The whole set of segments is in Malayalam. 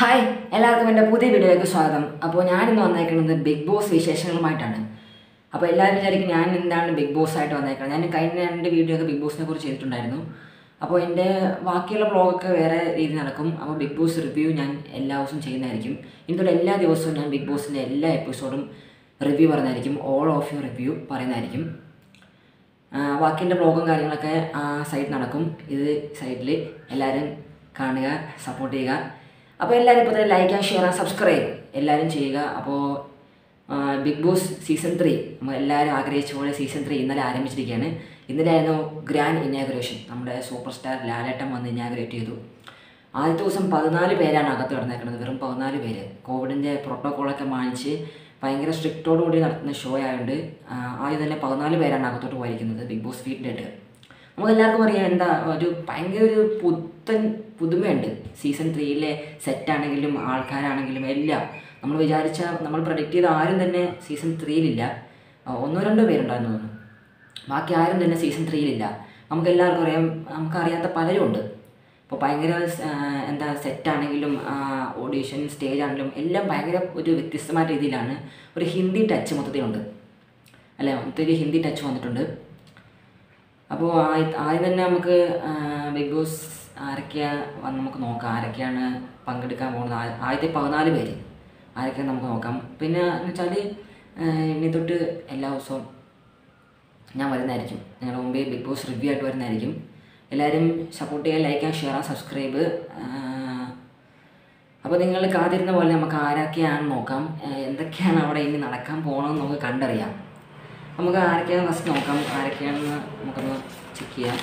ഹായ് എല്ലാവർക്കും എൻ്റെ പുതിയ വീഡിയോയിലേക്ക് സ്വാഗതം അപ്പോൾ ഞാനിന്ന് വന്നേക്കുന്നത് ബിഗ് ബോസ് വിശേഷങ്ങളുമായിട്ടാണ് അപ്പോൾ എല്ലാവരും വിചാരിക്കും ഞാൻ എന്താണ് ബിഗ് ബോസ് ആയിട്ട് വന്നേക്കുന്നത് ഞാൻ കഴിഞ്ഞ രണ്ട് വീഡിയോ ഒക്കെ ബിഗ് ബോസിനെ കുറിച്ച് ചെയ്തിട്ടുണ്ടായിരുന്നു അപ്പോൾ എൻ്റെ ബാക്കിയുള്ള ബ്ലോഗൊക്കെ വേറെ രീതി നടക്കും അപ്പോൾ ബിഗ് ബോസ് റിവ്യൂ ഞാൻ എല്ലാ ദിവസവും ചെയ്യുന്നതായിരിക്കും ഇനിത്തോടെ എല്ലാ ദിവസവും ഞാൻ ബിഗ് ബോസിൻ്റെ എല്ലാ എപ്പിസോഡും റിവ്യൂ പറയുന്നതായിരിക്കും ഓൾ ഓഫ് യു റിവ്യൂ പറയുന്നതായിരിക്കും ബാക്കിൻ്റെ ബ്ലോഗും കാര്യങ്ങളൊക്കെ ആ സൈറ്റ് നടക്കും ഇത് സൈറ്റിൽ എല്ലാവരും കാണുക സപ്പോർട്ട് ചെയ്യുക അപ്പോൾ എല്ലാവരും ഇപ്പോൾ തന്നെ like and share and subscribe എല്ലാവരും ചെയ്യുക അപ്പോൾ ബിഗ് ബോസ് സീസൺ ത്രീ നമ്മൾ എല്ലാവരും ആഗ്രഹിച്ച പോലെ സീസൺ ത്രീ ഇന്നലെ ആരംഭിച്ചിരിക്കുകയാണ് ഇന്നലെ ആയിരുന്നു ഗ്രാൻഡ് ഇനാഗുറേഷൻ നമ്മുടെ സൂപ്പർ സ്റ്റാർ ലാലേട്ടൻ വന്ന് ഇനാഗുറേറ്റ് ചെയ്തു ആദ്യത്തെ ദിവസം പതിനാല് പേരാണ് അകത്ത് കിടന്നേക്കുന്നത് വെറും പതിനാല് പേര് കോവിഡിൻ്റെ പ്രോട്ടോക്കോളൊക്കെ മാനിച്ച് ഭയങ്കര സ്ട്രിക്റ്റോടു കൂടി നടത്തുന്ന ഷോ ആയതുകൊണ്ട് ആ, ആദ്യം തന്നെ പതിനാല് പേരാണ് അകത്തോട്ട് പോയിരിക്കുന്നത് ബിഗ് ബോസ് വീട്ടിൻ്റെ ആയിട്ട് നമുക്ക് എല്ലാവർക്കും അറിയാം എന്താ ഒരു ഭയങ്കര ഒരു പുത്തൻ പുതുമയുണ്ട് സീസൺ ത്രീയിലെ സെറ്റാണെങ്കിലും ആൾക്കാരാണെങ്കിലും എല്ലാം നമ്മൾ വിചാരിച്ച നമ്മൾ പ്രൊഡിക്റ്റ് ചെയ്ത ആരും തന്നെ സീസൺ ത്രീയിലില്ല ഒന്നോ രണ്ടോ പേരുണ്ടായിരുന്നു തോന്നുന്നു ബാക്കി ആരും തന്നെ സീസൺ ത്രീയിലില്ല നമുക്ക് എല്ലാവർക്കും അറിയാം നമുക്കറിയാത്ത പലരും ഉണ്ട് ഇപ്പോൾ ഭയങ്കര ആ, എന്താ സെറ്റാണെങ്കിലും ഓഡീഷൻ സ്റ്റേജ് ആണെങ്കിലും എല്ലാം ഭയങ്കര ഒരു വ്യത്യസ്തമായ രീതിയിലാണ് ഒരു ഹിന്ദി ടച്ച് മൊത്തത്തിലുണ്ട് അല്ലേ മൊത്തത്തിൽ ഹിന്ദി ടച്ച് വന്നിട്ടുണ്ട് അപ്പോൾ ആദ്യ- ആദ്യം തന്നെ നമുക്ക് ആ, ബിഗ് ബോസ് ആരൊക്കെയാണ് വന്ന് നമുക്ക് നോക്കാം ആരൊക്കെയാണ് പങ്കെടുക്കാൻ പോകുന്നത് ആ- ആദ്യത്തെ പതിനാല് പേര് ആരൊക്കെയാണ് നമുക്ക് നോക്കാം പിന്നെ എന്ന് വെച്ചാൽ ഇനി തൊട്ട് എല്ലാ ദിവസവും ഞാൻ വരുന്നതായിരിക്കും നിങ്ങളുടെ മുമ്പേ ബിഗ് ബോസ് റിവ്യൂ ആയിട്ട് വരുന്നതായിരിക്കും എല്ലാവരും സപ്പോർട്ട് ചെയ്യുക ലൈക്ക് ആൻഡ് ഷെയർ സബ്സ്ക്രൈബ് അപ്പോൾ നിങ്ങൾ കാത്തിരുന്ന പോലെ നമുക്ക് ആരൊക്കെയാണെന്ന് നോക്കാം ആ, എന്തൊക്കെയാണ് അവിടെ ഇനി നടക്കാൻ പോകണമെന്ന് നമുക്ക് കണ്ടറിയാം നമുക്ക് ആരൊക്കെയാണ് ഫസ്റ്റ് നോക്കാം ആരൊക്കെയാണെന്ന് നമുക്കൊന്ന് ചെക്ക് ചെയ്യാം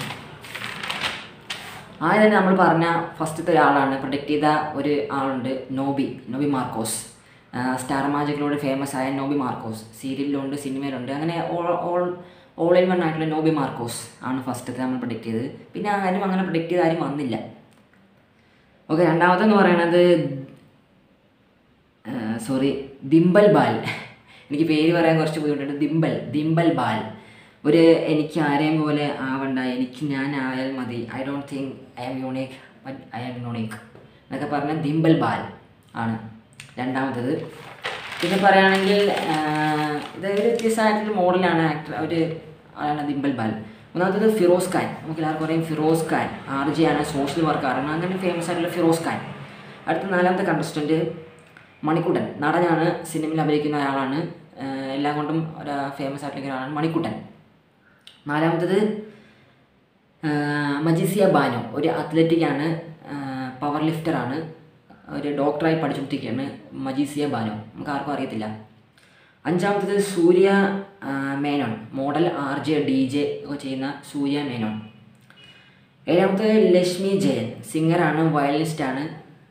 ആദ്യം തന്നെ നമ്മൾ പറഞ്ഞ ഫസ്റ്റത്തെ ഒരാളാണ് പ്രൊഡക്റ്റ് ചെയ്ത ഒരു ആളുണ്ട് നോബി നോബി മാർക്കോസ് ആ, സ്റ്റാർ മാജിക്കിലൂടെ ഫേമസ് ആയ നോബി മാർക്കോസ് സീരിയലിലുണ്ട് സിനിമയിലുണ്ട് അങ്ങനെ all all all in one ആയിട്ടുള്ള നോബി മാർക്കോസ് ആണ് ഫസ്റ്റത്തെ നമ്മൾ പ്രൊഡിക്റ്റ് ചെയ്തത് പിന്നെ ആരും അങ്ങനെ പ്രൊഡിക്റ്റ് ചെയ്ത് ആരും വന്നില്ല ഓക്കെ രണ്ടാമതെന്ന് പറയണത് സോറി ദിംബൽ ബാൽ എനിക്ക് പേര് പറയാൻ കുറച്ച് ബുദ്ധിമുട്ടുണ്ട് ദിംബൽ ദിംബൽ ബാൽ ഒരു എനിക്ക് ആരെയും പോലെ ആവണ്ട എനിക്ക് ഞാൻ ആയാൽ മതി I don't think I'm unique but I'm unique എന്നൊക്കെ പറഞ്ഞ ദിംബൽ ബാൽ ആണ് രണ്ടാമത്തത് പിന്നെ പറയുകയാണെങ്കിൽ ഇത് ഒരു വ്യത്യസ്തമായിട്ടുള്ള മോഡലാണ് ആക്ടർ ഒരു ആളാണ് ദിംബൽ ബാൽ മൂന്നാമത്തത് ഫിറോസ് ഖാൻ നമുക്ക് എല്ലാവർക്കും അറിയാം ഫിറോസ് ഖാൻ ആർ ജി ആണ് സോഷ്യൽ വർക്കാറാണ് അങ്ങനെ ഫേമസ് ആയിട്ടുള്ള ഫിറോസ് ഖാൻ അടുത്ത നാലാമത്തെ കണ്ടസ്റ്റൻറ്റ് മണിക്കുട്ടൻ നടനാണ് സിനിമയിൽ അഭിനയിക്കുന്ന ആളാണ് ആഹ് എല്ലാം കൊണ്ടും ഒരു ഫേമസ് ആയിട്ടുള്ള ഒരാളാണ് മണിക്കുട്ടൻ നാലാമത്തത് ആഹ് മജിസിയ ബാനോ ഒരു അത്ലറ്റിക് ആണ് പവർ ലിഫ്റ്ററാണ് ഒരു ഡോക്ടറായി പഠിച്ചുകൊണ്ടിരിക്കുകയാണ് മജീസിയ ബാനോ നമുക്ക് ആർക്കും അറിയത്തില്ല അഞ്ചാമത്തത് സൂര്യ ആഹ് Menon model R J D J ഒക്കെ ചെയ്യുന്ന സൂര്യ മേനോൻ ഏഴാമത്തത് ലക്ഷ്മി ജയൻ സിംഗറാണ് വയലിനിസ്റ്റാണ്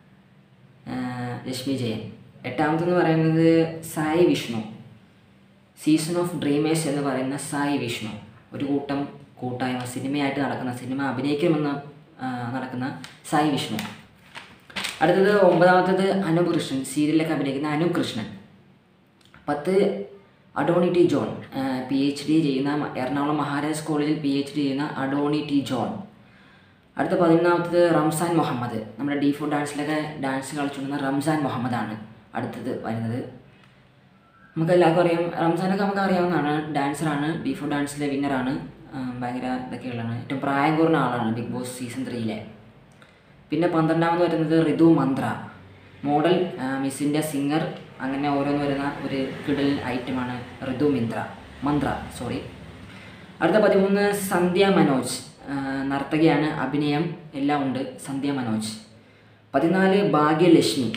ലക്ഷ്മി ജയൻ എട്ടാമത്തെന്ന് പറയുന്നത് Sai Vishnu season of dreamers എന്ന് പറയുന്ന സായി വിഷ്ണു ഒരു കൂട്ടം കൂട്ടായ്മ സിനിമയായിട്ട് നടക്കുന്ന സിനിമ അഭിനയിക്കുമെന്ന് ആ, നടക്കുന്ന സായി വിഷ്ണു അടുത്തത് ഒമ്പതാമത്തത് അനൂപ് കൃഷ്ണൻ സീരിയലിലൊക്കെ അഭിനയിക്കുന്ന അനൂപ് കൃഷ്ണൻ പത്ത് Adoney T John P H D ചെയ്യുന്ന എറണാകുളം മഹാരാജാസ് കോളേജിൽ പി എച്ച് ഡി ചെയ്യുന്ന അഡോണി ടി ജോൺ അടുത്ത പതിനൊന്നാമത്തത് റംസാൻ മുഹമ്മദ് നമ്മുടെ ഡി ഫോർ ഡാൻസിലൊക്കെ ഡാൻസ് കളിച്ചുകൊണ്ടിരുന്ന റംസാൻ മുഹമ്മദാണ് അടുത്തത് വരുന്നത് നമുക്ക് എല്ലാവർക്കും അറിയാം റംസാനൊക്കെ നമുക്ക് അറിയാവുന്നതാണ് ഡാൻസറാണ് ഡി ഫോർ ഡാൻസിലെ വിന്നറാണ് ഭയങ്കര ഇതൊക്കെയുള്ളതാണ് ഏറ്റവും പ്രായം കുറഞ്ഞ ആളാണ് ബിഗ് ബോസ് സീസൺ ത്രീയിലെ പിന്നെ പന്ത്രണ്ടാമത് വരുന്നത് ഋതു മന്ത്ര മോഡൽ മിസ്സിൻ്റെ സിംഗർ അങ്ങനെ ഓരോന്ന് വരുന്ന ഒരു കിടൽ ഐറ്റമാണ് ഋതു മിന്ത്ര മന്ത്ര സോറി അടുത്ത പതിമൂന്ന് സന്ധ്യ മനോജ് ആ, നർത്തകിയാണ് അഭിനയം എല്ലാം ഉണ്ട് സന്ധ്യ മനോജ് പതിനാല് ഭാഗ്യലക്ഷ്മി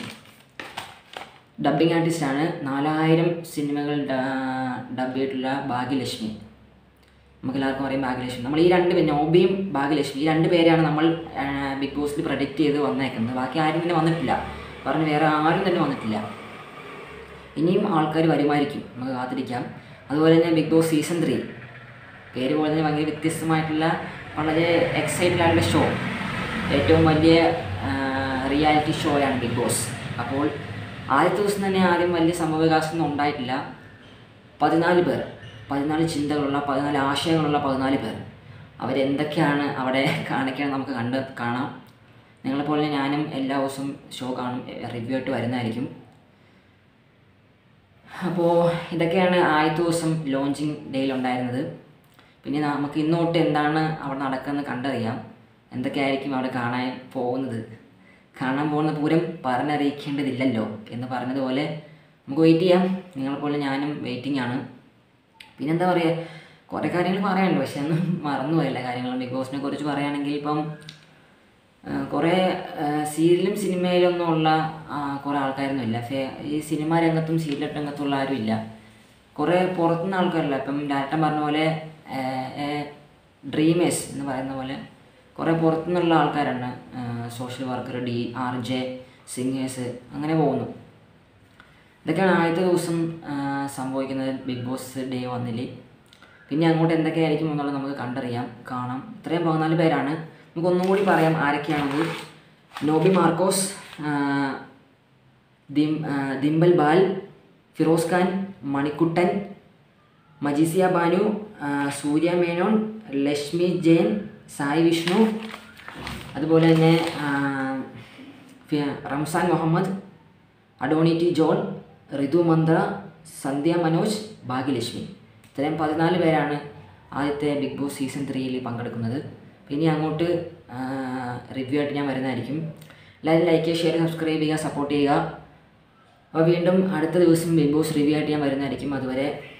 ഡബ്ബിംഗ് ആർട്ടിസ്റ്റാണ് നാലായിരം സിനിമകൾ ഡബ് ചെയ്തിട്ടുള്ള ഭാഗ്യലക്ഷ്മി നമുക്ക് എല്ലാവർക്കും അറിയാം ഭാഗ്യലക്ഷ്മി നമ്മൾ ഈ രണ്ട് പേര് നോബിയും ഭാഗ്യലക്ഷ്മി ഈ രണ്ട് പേരാണ് നമ്മൾ ആ, ബിഗ് ബോസിൽ പ്രൊഡിക്റ്റ് ചെയ്ത് വന്നേക്കുന്നത് ബാക്കി ആരും തന്നെ വന്നിട്ടില്ല പറഞ്ഞ് വേറെ ആരും തന്നെ വന്നിട്ടില്ല ഇനിയും ആൾക്കാർ വരുമായിരിക്കും നമുക്ക് കാത്തിരിക്കാം അതുപോലെ തന്നെ ബിഗ് ബോസ് സീസൺ ത്രീ പേര് പോലെ തന്നെ ഭയങ്കര വ്യത്യസ്തമായിട്ടുള്ള വളരെ എക്സൈറ്റഡ് ആയിട്ടുള്ള ഷോ ഏറ്റവും വലിയ റിയാലിറ്റി ഷോയാണ് ബിഗ് ബോസ് അപ്പോൾ ആദ്യത്തെ ദിവസം തന്നെ ആദ്യം വലിയ സംഭവവികാസമൊന്നും ഉണ്ടായിട്ടില്ല പതിനാല് പേർ പതിനാല് ചിന്തകളുള്ള പതിനാല് ആശയങ്ങളുള്ള പതിനാല് പേർ അവരെന്തൊക്കെയാണ് അവിടെ കാണിക്കണം നമുക്ക് കണ്ട് കാണാം നിങ്ങളെപ്പോലെ ഞാനും എല്ലാ ദിവസവും ഷോ കാണും റിവ്യൂ ആയിട്ട് വരുന്നതായിരിക്കും അപ്പോൾ ഇതൊക്കെയാണ് ആദ്യത്തെ ദിവസം ലോഞ്ചിങ് ഡേയിൽ ഉണ്ടായിരുന്നത് പിന്നെ നമുക്ക് ഇന്ന് തൊട്ട് എന്താണ് അവിടെ നടക്കുന്നത് കണ്ടറിയാം എന്തൊക്കെയായിരിക്കും അവിടെ കാണാൻ പോകുന്നത് കാണാൻ പോകുന്ന പൂരം പറഞ്ഞറിയിക്കേണ്ടതില്ലല്ലോ എന്ന് പറഞ്ഞതുപോലെ നമുക്ക് വെയിറ്റ് ചെയ്യാം നിങ്ങളെപ്പോലെ ഞാനും വെയിറ്റിംഗ് ആണ് പിന്നെന്താ പറയുക കുറേ കാര്യങ്ങൾ പറയാനുണ്ട് പക്ഷെ ഒന്നും മറന്നുപോയില്ല കാര്യങ്ങൾ ബിഗ് ബോസിനെ കുറിച്ച് പറയുകയാണെങ്കിൽ ഇപ്പം ആ, കുറേ ആ, സീരിയലും സിനിമയിലൊന്നും ഉള്ള ആ, കുറേ ആൾക്കാരൊന്നും ഇല്ല ഫേ ഈ സിനിമാ രംഗത്തും സീരിയൽ രംഗത്തുള്ള ആരും ഇല്ല കുറേ പുറത്തുനിന്ന് ആൾക്കാരില്ല ഇപ്പം ഡാറ്റ പറഞ്ഞ പോലെ ഡ്രീമേഴ്സ് എന്ന് പറയുന്ന പോലെ കുറേ പുറത്തുനിന്നുള്ള ആൾക്കാരാണ് social worker D R J singers അങ്ങനെ പോകുന്നു ഇതൊക്കെയാണ് ആദ്യത്തെ ദിവസം ആ, സംഭവിക്കുന്നത് ബിഗ് ബോസ് ഡേ വന്നില് പിന്നെ അങ്ങോട്ട് എന്തൊക്കെയായിരിക്കും എന്നുള്ളത് നമുക്ക് കണ്ടറിയാം കാണാം ഇത്രയും പതിനാല് പേരാണ് നമുക്ക് ഒന്നും കൂടി പറയാം ആരൊക്കെയാണത് നോബി മാർക്കോസ് ആ, ദിം ആ, ദിംബൽ ബാൽ ഫിറോസ് ഖാൻ മണിക്കുട്ടൻ മജീസിയ ബാനു ആ, സൂര്യ മേനോൻ ലക്ഷ്മി ജെയിൻ സായി വിഷ്ണു അതുപോലെ തന്നെ ആ, ഫി- റംസാൻ മുഹമ്മദ് അഡോണി ടി ജോൺ ഋതു മന്ത്ര സന്ധ്യ മനോജ് ഭാഗ്യലക്ഷ്മി ഇത്രയും പതിനാല് പേരാണ് ആദ്യത്തെ ബിഗ് ബോസ് സീസൺ ത്രീയിൽ പങ്കെടുക്കുന്നത് പിന്നെ അങ്ങോട്ട് റിവ്യൂ ആയിട്ട് ഞാൻ വരുന്നതായിരിക്കും എല്ലാവരും ലൈക്ക് ചെയ്യുക ഷെയർ സബ്സ്ക്രൈബ് ചെയ്യുക സപ്പോർട്ട് ചെയ്യുക അപ്പോൾ വീണ്ടും അടുത്ത ദിവസം ബിഗ് ബോസ് റിവ്യൂ ആയിട്ട് ഞാൻ വരുന്നതായിരിക്കും അതുവരെ